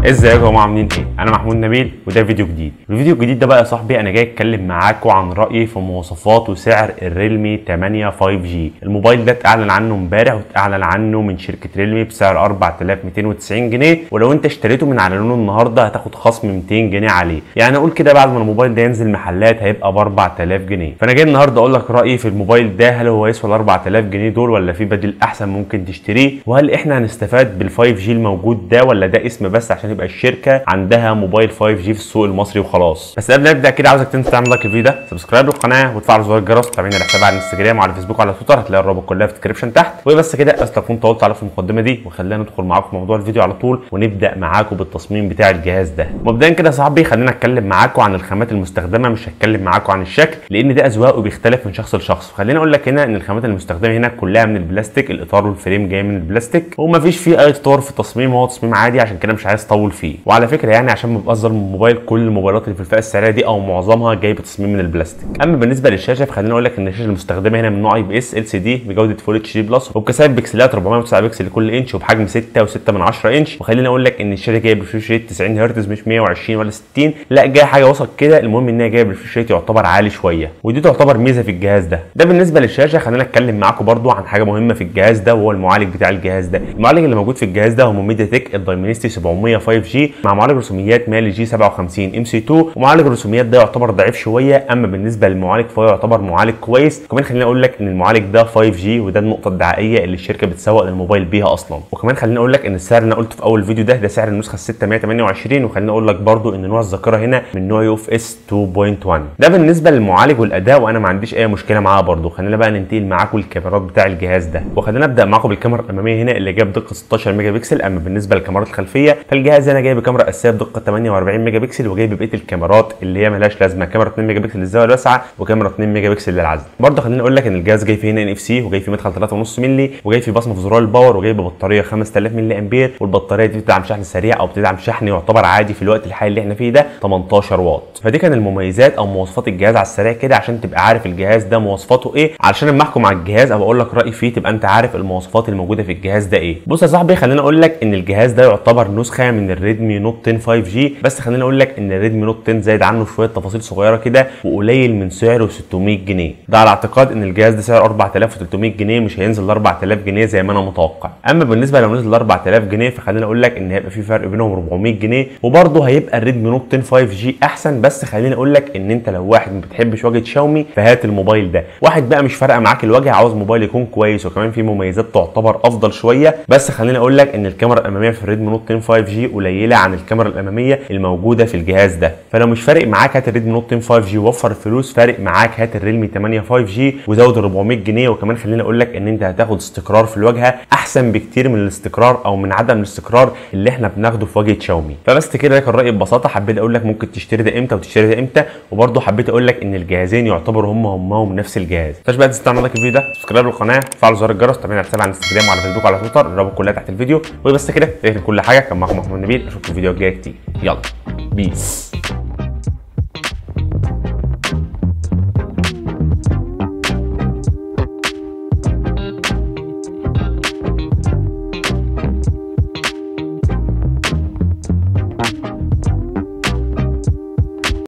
ازيكم يا جماعه عاملين ايه انا محمود نبيل وده فيديو جديد الفيديو الجديد ده بقى يا صاحبي انا جاي اتكلم معاكم عن رايي في مواصفات وسعر الريلمي 8 5G الموبايل ده اتعلن عنه امبارح واتعلن عنه من شركه ريلمي بسعر 4290 جنيه ولو انت اشتريته من اعلانه النهارده هتاخد خصم 200 جنيه عليه يعني اقول كده بعد ما الموبايل ده ينزل محلات هيبقى ب 4000 جنيه فانا جاي النهارده اقول لك رايي في الموبايل ده هل هو يسوى ال 4000 جنيه دول ولا في بديل احسن ممكن تشتريه وهل احنا هنستفاد بال 5G الموجود ده ولا ده اسم بس عشان يبقى الشركه عندها موبايل 5G في السوق المصري وخلاص بس قبل ما نبدا كده عاوزك تنسى تعمل لايك للفيديو ده سبسكرايب للقناه وتفعل زر الجرس وتابعيني على حسابي على الانستجرام وعلى فيسبوك وعلى تويتر هتلاقي الرابط كلها في الديسكربشن تحت وبس كده اسف اكون طولت على في المقدمه دي وخلينا ندخل معاكم في موضوع الفيديو على طول ونبدا معاكم بالتصميم بتاع الجهاز ده مبدئيا كده يا صاحبي خلينا اتكلم معاكم عن الخامات المستخدمه مش هتكلم معاكم عن الشكل لان ده اذواق وبيختلف من شخص لشخص خليني اقول لك هنا ان الخامات المستخدمه هنا كلها من البلاستيك الاطار والفريم جاي من البلاستيك ومفيش فيه اي تطور في التصميم هو تصميم عادي عشان كده مش عايز اطول فيه وعلى فكره يعني عشان ما ابقى اصدر من الموبايل كل الموبايلات اللي في الفئه السعريه دي او معظمها جاي بتصميم من البلاستيك اما بالنسبه للشاشه فخليني اقول لك ان الشاشه المستخدمه هنا من نوع اي بي اس ال سي دي بجوده فول اتش دي بلس وبكثافه بكسلات 409 بكسل لكل انش وبحجم 6 و6 من 10 انش وخليني اقول لك ان الشاشه جايه بريفريش ريت 90 هرتز مش 120 ولا 60 لا جايه حاجه وسط كده المهم ان هي جايه بريفريش ريت يعتبر عالي شويه ودي تعتبر ميزه في الجهاز ده ده بالنسبه للشاشه خلينا اتكلم معاكم برضو عن حاجه مهمه في الجهاز ده وهو المعالج بتاع الجهاز ده المعالج اللي موجود في الجهاز ده هو من ميديا تك الدايمنستي 700 5G مع معالج رسوميات مالي جي 57 ام سي 2 ومعالج الرسوميات ده يعتبر ضعيف شويه اما بالنسبه للمعالج فهو يعتبر معالج كويس وكمان خليني اقول لك ان المعالج ده 5G وده النقطه الدعائيه اللي الشركه بتسوق للموبايل بيها اصلا وكمان خليني اقول لك ان السعر اللي انا قلته في اول فيديو ده ده سعر النسخه 628 وخليني اقول لك برضو ان نوع الذاكره هنا من نوع يو اف اس 2.1 ده بالنسبه للمعالج والاداء وانا ما عنديش اي مشكله معاه برضو خلينا بقى ننتقل معاكم الكاميرات بتاع الجهاز ده وخلينا نبدا معاكم بالكاميرا الاماميه هنا اللي جايه بدقه 16 ميجا بكسل اما بالنسبه للكاميرات الخلفيه فالجهاز هنا جاي بكاميرا اساسيه بدقه 48 ميجا بكسل وجاي ببقيه الكاميرات اللي هي ملهاش لازمه كاميرا 2 ميجا بكسل للزاويه الواسعه وكاميرا 2 ميجا بكسل للعزل برضه خليني اقول لك ان الجهاز جاي فيه هنا ان اف سي وجاي فيه مدخل 3.5 مللي وجاي فيه بصمه في زرار الباور وجاي ببطاريه 5000 ملي امبير والبطاريه دي بتدعم شحن سريع او بتدعم شحن يعتبر عادي في الوقت الحالي اللي احنا فيه ده 18 واط فدي كان المميزات او مواصفات الجهاز على السريع كده عشان تبقى عارف الجهاز ده مواصفاته ايه علشان لما احكم على الجهاز او اقول لك رايي فيه تبقى انت عارف المواصفات الموجوده في الجهاز ده ايه بص يا صاحبي خليني اقول لك ان الجهاز ده يعتبر نسخه من الريدمي نوت 10 5G بس خليني اقول لك ان الريدمي نوت 10 زايد عنه شويه تفاصيل صغيره كده وقليل من سعره 600 جنيه ده على اعتقاد ان الجهاز ده سعره 4300 جنيه مش هينزل ل 4000 جنيه زي ما انا متوقع اما بالنسبه لو نزل ل 4000 جنيه فخليني اقول لك ان هيبقى في فرق بينهم 400 جنيه وبرضه هيبقى الريدمي نوت 10 5G احسن بس خليني اقول لك ان انت لو واحد ما بتحبش واجهه شاومي فهات الموبايل ده واحد بقى مش فارقه معاك الواجهه عاوز موبايل يكون كويس وكمان فيه مميزات تعتبر افضل شويه بس خليني اقول لك ان الكاميرا الاماميه في الريدمي نوت 10 5G قليله عن الكاميرا الاماميه الموجوده في الجهاز ده فلو مش فارق معاك هات الريدمي نوت 10 5G وفر الفلوس فارق معاك هات الريلمي 8 5G وزود ال 400 جنيه وكمان خليني اقول لك ان انت هتاخد استقرار في الواجهه احسن بكتير من الاستقرار او من عدم الاستقرار اللي احنا بناخده في واجهه شاومي فبس كده ده كان رايي ببساطه حبيت اقول لك ممكن تشتري ده امتى وتشتري ده امتى وبرده حبيت اقول لك ان الجهازين يعتبروا هم همهم نفس الجهاز فاش بقى تستنى لايك الفيديو ده سبسكرايب للقناه فعل زر الجرس تابعنا على حسابي على الانستجرام وعلى فيسبوك وعلى تويتر الرابط كلها تحت الفيديو وبس كده ده كل حاجه كان معاكم محمود نبيل اشوفكم في فيديو جاي كتير يلا بيس